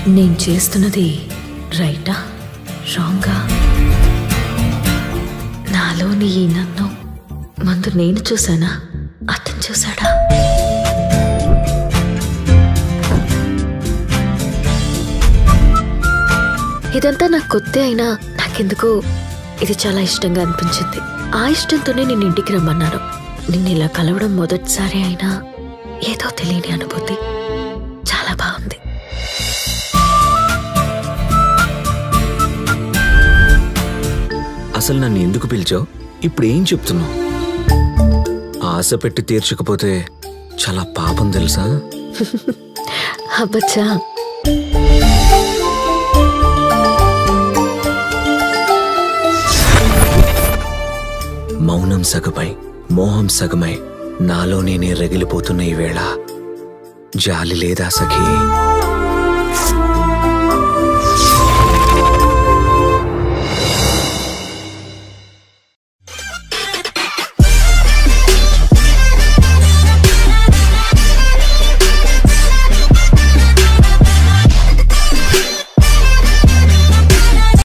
నేను చేస్తున్నది రైటా రాంగా నాలోని ఈ నన్ను ముందు నేను చూసానా అతను చూసాడా ఇదంతా నాకు కొత్త అయినా నాకెందుకో ఇది చాలా ఇష్టంగా అనిపించింది ఆ ఇష్టంతోనే నేను ఇంటికి రమ్మన్నాను నిన్ను ఇలా కలవడం మొదటిసారి అయినా ఏదో తెలియని అనుభూతి చాలా బాగుంది అసలు నన్ను ఎందుకు పిలిచావు ఇప్పుడు ఏం చెప్తున్నావు ఆశ పెట్టి తీర్చకపోతే చాలా పాపం తెలుసా అబ్బచ్చా మౌనం సగమై మోహం సగమై నాలో నేనే రగిలిపోతున్న ఈ వేళ జాలి లేదా సఖీ